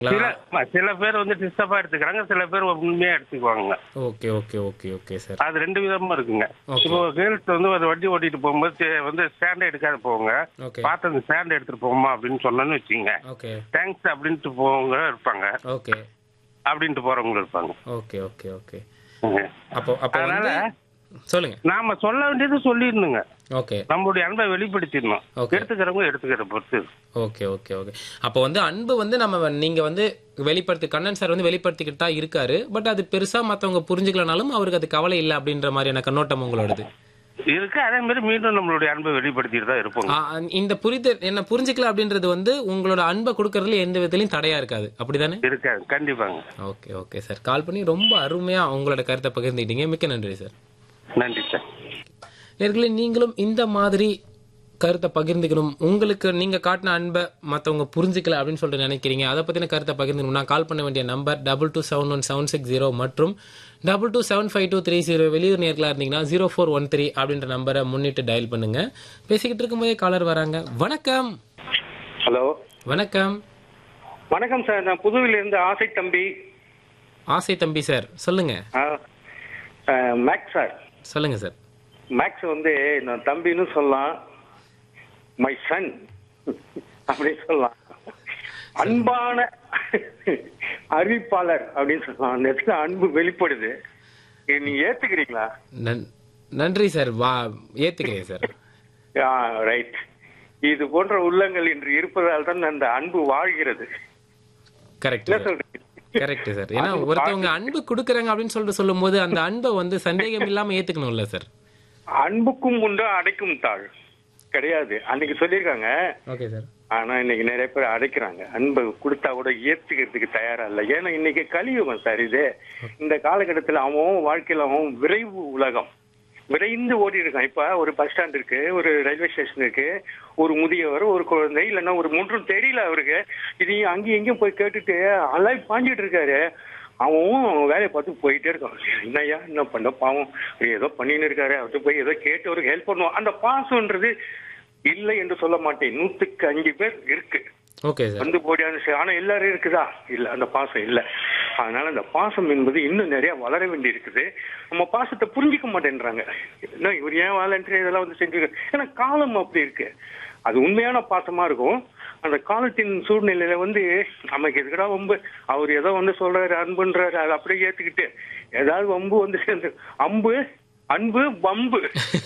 சில ஆமா, சில பேர் வந்து டிஸ்டர்பா எடுத்துக்கிறாங்க சில பேர் உண்மையா எடுத்துக்குவாங்க okay okay okay okay sir அது ரெண்டு விதமா இருக்குங்க Okay. இப்போ கேர்ள்ஸ் வந்து ஒரு வண்டி ஓட்டிட்டு போகும்போது சே- வந்து ஸ்டாண்ட் எடுக்காத போங்க ஓகே பார்த்து அந்த ஸ்டாண்ட் எடுத்துட்டு போகுமா அப்படின்னு சொன்னோன்னு வச்சுங்க ஓகே தேங்க்ஸ் அப்படின்ட்டு போவங்க இருப்பாங்க ஓகே அப்படின்ட்டு போறவங்க இருப்பாங்க ஓகே ஓகே ஓகே ம். அப்போ அப்போ அதனால வந்து சொல்லுங்க நாம சொல்ல வேண்டியது சொல்லிடணுங்க ஓகே நம்மளுடைய அன்பை வெளிப்படுத்திடணும் Okay. எடுத்துக்கிறவங்க எடுத்துக்கிற பொறுத்து ஓகே ஓகே ஓகே அப்போ வந்து அன்பு வந்து நம்ம வ- நீங்க வந்து வெளிப்படுத்தி கண்ணன் சார் வந்து வெளிப்படுத்திக்கிட்டு தான் இருக்காரு பட் அது பெருசா மத்தவங்க புரிஞ்சுக்கலனாலும் அவருக்கு அது கவலை இல்லை அப்படின்ற மாதிரியான கண்ணோட்டம் உங்களோடது இருக்கு அதே மாதிரி மீண்டும் நம்மளுடைய அன்பை வெளிப்படுத்திட்டு தான் இருப்போங்க ஆ, இந்த புரிதல் என்ன புரிஞ்சுக்கல அப்படின்றது வந்து உங்களோட அன்பை கொடுக்கறதுல எந்த விதத்திலையும் தடையா இருக்காது அப்படிதானே இருக்காது கண்டிப்பாங்க ஓகே ஓகே சார் கால் பண்ணி ரொம்ப அருமையா உங்களோட கருத்தை பகிர்ந்துக்கிட்டீங்க மிக்க நன்றி சார் நன்றி சார் நேர்களே நீங்களும் இந்த மாதிரி கருத்தை பகிர்ந்துக்கணும் உங்களுக்கு நீங்க காட்டின அன்பை மத்தவங்க புரிஞ்சுக்கல அப்படின்னு சொல்லிட்டு நினைக்கிறீங்க அதை பத்தின கருத்தை பகிர்ந்துக்கணும்னா கால் பண்ண வேண்டிய number double two seven one seven six zero மற்றும் double two seven five two three zero வெளியூர் நேர்களா இருந்தீங்கன்னா ஜீரோ ஃபோர் ஒன் த்ரீ அப்படின்ற நம்பரை முன்னிட்டு டயல் பண்ணுங்க பேசிக்கிட்டு இருக்கும்போதே காலர் வராங்க வணக்கம் ஹலோ வணக்கம் வணக்கம் சார் நான் புதுவையில இருந்து ஆசை தம்பி ஆசை தம்பி சார் சொல்லுங்க ஆ, ஆ, மேக்ஸ் சார் சொல்லுங்க சார் மேக்ஸ் வந்து நான் தம்பின்னு சொல்லலாம் மை சன் அப்படின்னு சொல்லலாம் அன்பான அறிவிப்பாளர் அப்படின்னு சொல்லலாம் அந்த இடத்துல அன்பு வெளிப்படுது இது நீங்க ஏத்துக்கிறீங்களா நன்- நன்றி சார் வா ஏத்துக்கிறேன் சார் ரைட் இது போன்ற உள்ளங்கள் இன்று இருப்பதால் தான் அந்த அன்பு வாழ்கிறது கரெக்ட் என்ன சொல்றீங்க கரெக்ட் சார் ஏன்னா ஒருத்தவங்க அன்பு கொடுக்குறாங்க அப்படின்னு சொல்லிட்டு சொல்லும்போது அந்த அன்பை வந்து சந்தேகம் இல்லாம ஏத்துக்கணும்ல சார் அன்புக்கும் உண்டு அடைக்கும் தாழ் கிடையாது அன்னைக்கு சொல்லியிருக்காங்க ஓகே சார் ஆனா இன்னைக்கு நிறைய பேர் அடைக்கிறாங்க அன்பை கொடுத்தா கூட ஏத்துக்கிறதுக்கு தயாரா இல்ல ஏன்னா இன்னைக்கு கலியுகம் சார் இது இந்த காலகட்டத்துல அவன் அவன் வாழ்க்கையில அவன் விரைவு உலகம் விரைந்து ஓடி இருக்கான் இப்ப ஒரு பஸ் ஸ்டாண்ட் இருக்கு ஒரு ரயில்வே ஸ்டேஷன் இருக்கு ஒரு முதியவர் ஒரு குழந்தை இல்லைன்னா ஒரு மூன்றும் தெரியல அவருக்கு இதையும் அங்கேயும் எங்கேயும் போய் கேட்டுட்டு அலாய் பாஞ்சிட்டு இருக்காரு அவன் வேலையை பார்த்து போயிட்டே இருக்கான் என்னய்யா என்ன பண்ண பாவம் இவர் ஏதோ பண்ணின்னு இருக்காரு அவர்கிட்ட போய் ஏதோ கேட்டு அவருக்கு ஹெல்ப் பண்ணுவோம் அந்த பாசம்ன்றது இல்லை என்று சொல்ல மாட்டேன் நூத்துக்கு அஞ்சு பேர் இருக்கு ஓகே சார் வந்து போடியான்னு சரி. ஆனா எல்லாரும் இருக்குதா இல்ல அந்த பாசம் இல்ல அதனால அந்த பாசம் என்பது இன்னும் நிறைய வளர வேண்டி இருக்குது நம்ம பாசத்தை புரிஞ்சிக்க மாட்டேன்றாங்க என்ன இவர் ஏன் வாலண்டரி இதெல்லாம் வந்து செஞ்சிருக்க ஏன்னா காலம் அப்படி இருக்கு அது உண்மையான பாசமா இருக்கும் அந்த காலத்தின் சூழ்நிலையில வந்து நமக்கு எதுக்கடா வம்பு அவர் ஏதோ வந்து சொல்றாரு அன்புன்றாரு அதை அப்படியே ஏத்துக்கிட்டு ஏதாவது வம்பு வந்து சேர்ந்து அம்பு அன்பு வம்பு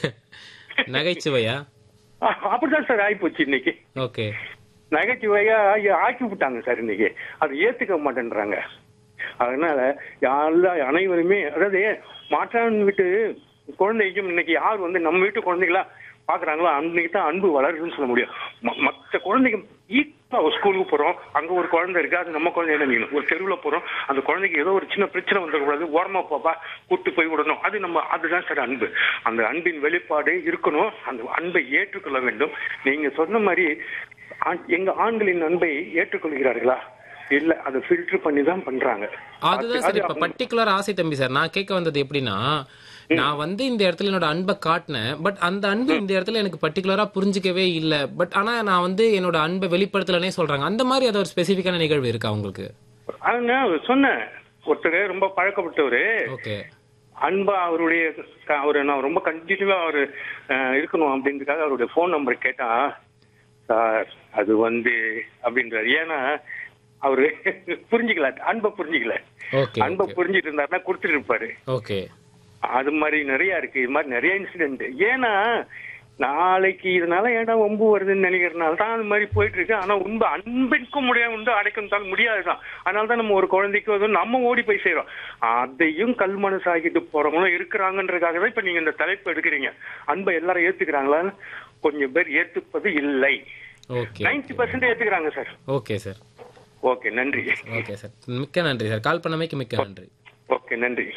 நகைச்சுவையா அ- அப்படிதான் சார் ஆயிப்போச்சு இன்னைக்கு ஓகே நகைச்சுவையா ஆ- ஆக்கி விட்டாங்க சார் இன்னைக்கு அதை ஏத்துக்க மாட்டேன்றாங்க அதனால எல்லா அனைவருமே அதாவது மாற்றான் வீட்டு குழந்தைக்கும் இன்னைக்கு யார் வந்து நம்ம வீட்டு குழந்தைகளா பாக்குறாங்களோ அன்னைக்கு தான் அன்பு வளருதுன்னு சொல்ல முடியும் ம- மத்த குழந்தைங்க ஈக்குவலா ஒரு ஸ்கூலுக்கு போறோம் அங்க ஒரு குழந்தை இருக்கு அது நம்ம குழந்தை என்ன நீங்க ஒரு தெருவுல போறோம் அந்த குழந்தைக்கு ஏதோ ஒரு சின்ன பிரச்சனை வந்துடக்கூடாது ஓரமா போப்பா கூட்டு போய் விடணும் அது நம்ம அதுதான் சார் அன்பு அந்த அன்பின் வெளிப்பாடு இருக்கணும் அந்த அன்பை ஏற்றுக்கொள்ள வேண்டும் நீங்க சொன்ன மாதிரி ஆண்- எங்க ஆண்களின் அன்பை ஏற்றுக்கொள்கிறார்களா இல்ல அதை ஃபில்டர் பண்ணி தான் பண்றாங்க அதுதான் சார் இப்ப பர்டிகுலர் ஆசை தம்பி சார் நான் கேட்க வந்தது எப்படின்னா நான் வந்து இந்த இடத்துல என்னோட அன்பை காட்டினேன் பட் அந்த அன்பு இந்த இடத்துல எனக்கு பர்டிகுலரா புரிஞ்சுக்கவே இல்ல பட் ஆனா நான் வந்து என்னோட அன்பை வெளிப்படுத்தலனே சொல்றாங்க அந்த மாதிரி அது ஒரு ஸ்பெசிபிக்கான நிகழ்வு இருக்கா உங்களுக்கு அதுங்க சொன்னேன் ஒருத்தர் ரொம்ப பழக்கப்பட்டவரு ஓகே அன்பா அவருடைய க- அவரு நான் ரொம்ப கண்டினியூவா அவரு அஹ், இருக்கணும் அப்படின்றதுக்காக அவருடைய ஃபோன் நம்பர் கேட்டா சார் அது வந்து அப்படின்றாரு ஏன்னா அவரு புரிஞ்சுக்கல அன்பை புரிஞ்சுக்கல ஓகே அன்பை புரிஞ்சுட்டு இருந்தாருன்னா கொடுத்துட்டு இருப்பாரு ஓகே அது மாதிரி நிறைய இருக்கு இது மாதிரி நிறைய இன்சிடென்ட் ஏன்னா நாளைக்கு இதனால ஏன்டா வம்பு வருதுன்னு நினைக்கிறதுனால தான் அது மாதிரி போயிட்டு இருக்கு ஆனா உண்மை அன்பிற்கும் முடியாது வந்து அடைக்கும் தான் முடியாதுதான் அதனால தான் நம்ம ஒரு குழந்தைக்கு வந்து நம்ம ஓடி போய் செய்றோம் அதையும் கல் மனசாகிட்டு போறவங்களும் இருக்கிறாங்கன்றதுக்காக தான் இப்ப நீங்க இந்த தலைப்பு எடுக்கிறீங்க அன்பை எல்லாரும் ஏத்துக்கிறாங்களா கொஞ்சம் பேர் ஏத்துப்பது இல்லை ஓகே நைன்டி பர்சன்ட் ஏத்துக்கிறாங்க சார் ஓகே சார் ஓகே நன்றி ஓகே சார் மிக்க நன்றி சார் கால் பண்ணமைக்கு மிக்க நன்றி ஓகே நன்றி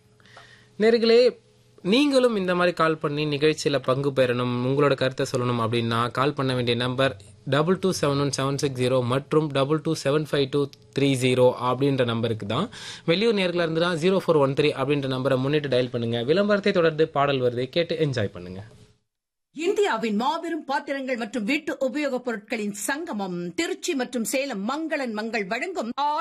நேர்களே நீங்களும் இந்த மாதிரி கால் பண்ணி நிகழ்ச்சியில பங்கு பெறணும் உங்களோட கருத்தை சொல்லணும் அப்படின்னா கால் பண்ண வேண்டிய number double two seven one seven six zero மற்றும் double two seven five two three zero அப்படின்ற நம்பருக்கு தான் வெளியூர் நேர்களாக இருந்துன்னா ஜீரோ ஃபோர் ஒன் த்ரீ அப்படின்ற நம்பரை முன்னிட்டு டயல் பண்ணுங்க விளம்பரத்தை தொடர்ந்து பாடல் வருது கேட்டு என்ஜாய் பண்ணுங்க இந்தியாவின் மாபெரும் பாத்திரங்கள் மற்றும் வீட்டு உபயோகப் பொருட்களின் சங்கமம் திருச்சி மற்றும் சேலம் மங்களன் மங்கள் வழங்கும்